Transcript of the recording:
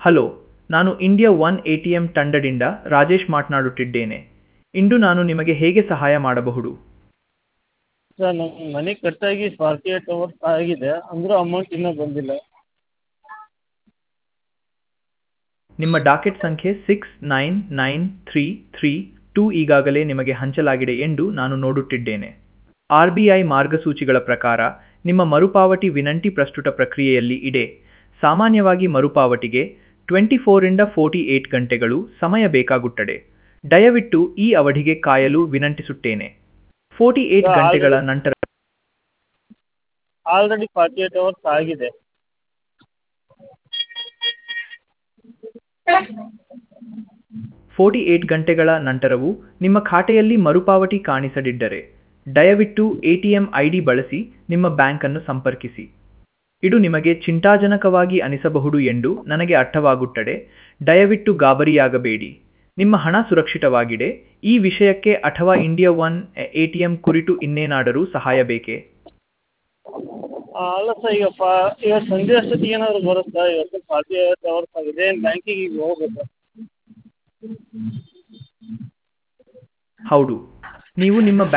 hello ನಾನು India one A T M ತಂಡದಿಂದ ರಾಜೇಶ್ ಮಾತನಾಡುತ್ತಿದ್ದೇನೆ ಇಂದು ನಾನು ನಿಮಗೆ ಹೇಗೆ ಸಹಾಯ ಮಾಡಬಹುದು ಸರ್ ನಮ್ಮ ಮನೆ ಕಟ್ಟಾಗಿ ಫಾರ್ಟಿ ಏಟ್ ಅವರ್ಸ್ ಆಗಿದೆ ಅಂದರೂ ಅಮೌಂಟ್ ಇನ್ನೂ ಬಂದಿಲ್ಲ ನಿಮ್ಮ ಡಾಕೆಟ್ ಸಂಖ್ಯೆ six nine nine three three two ಈಗಾಗಲೇ ನಿಮಗೆ ಹಂಚಲಾಗಿದೆ ಎಂದು ನಾನು ನೋಡುತ್ತಿದ್ದೇನೆ ಆರ್ ಬಿ ಐ ಮಾರ್ಗಸೂಚಿಗಳ ಪ್ರಕಾರ ನಿಮ್ಮ ಮರುಪಾವತಿ ವಿನಂತಿ ಪ್ರಸ್ತುತ ಪ್ರಕ್ರಿಯೆಯಲ್ಲಿ ಇದೆ ಸಾಮಾನ್ಯವಾಗಿ ಮರುಪಾವತಿಗೆ ಟ್ವೆಂಟಿ ಫೋರಿಂದ ಫೋರ್ಟಿ ಏಟ್ ಗಂಟೆಗಳು ಸಮಯ ಬೇಕಾಗುತ್ತದೆ ದಯವಿಟ್ಟು ಈ ಅವಧಿಗೆ ಕಾಯಲು ವಿನಂತಿಸುತ್ತೇನೆ ಫೋರ್ಟಿ ಏಟ್ ಸರ್, ಗಂಟೆಗಳ ಆಲ್ರೆಡಿ- ನಂತರ ಆಲ್ರೆಡಿ ಫಾರ್ಟಿ ಏಟ್ ಅವರ್ಸ್ ಆಗಿದೆ ಫೋರ್ಟಿ ಏಟ್ ಗಂಟೆಗಳ ನಂತರವೂ ನಿಮ್ಮ ಖಾತೆಯಲ್ಲಿ ಮರುಪಾವತಿ ಕಾಣಿಸದಿದ್ದರೆ ದಯವಿಟ್ಟು A T M I D ಬಳಸಿ ನಿಮ್ಮ ಬ್ಯಾಂಕನ್ನು ಸಂಪರ್ಕಿಸಿ ಇದು ನಿಮಗೆ ಚಿಂತಾಜನಕವಾಗಿ ಅನಿಸಬಹುದು ಎಂದು ನನಗೆ ಅರ್ಥವಾಗುತ್ತದೆ ದಯವಿಟ್ಟು ಗಾಬರಿಯಾಗಬೇಡಿ ನಿಮ್ಮ ಹಣ ಸುರಕ್ಷಿತವಾಗಿದೆ ಈ ವಿಷಯಕ್ಕೆ ಅಥವಾ India one A T M ಕುರಿತು ಇನ್ನೇನಾದರೂ ಸಹಾಯ ಬೇಕೇ ಆ, ಅಲ್ಲ ಸರ್ ಈಗ ಫಾ ಇವತ್ತು ಸಂಜೆ ಅಷ್ಟೊತ್ತಿಗೆ ಏನಾದರೂ ಬರುತ್ತಾ ಇವತ್ತು ಫಾರ್ಟಿ ಏಟ್ ಅವರ್ಸ್ ಆಗಿದೆ ಏನು ಬ್ಯಾಂಕಿಗೆ ಈಗ ಹೋಗ್ಬೇಕಾ ಹೌದು ನೀವು ನಿಮ್ಮ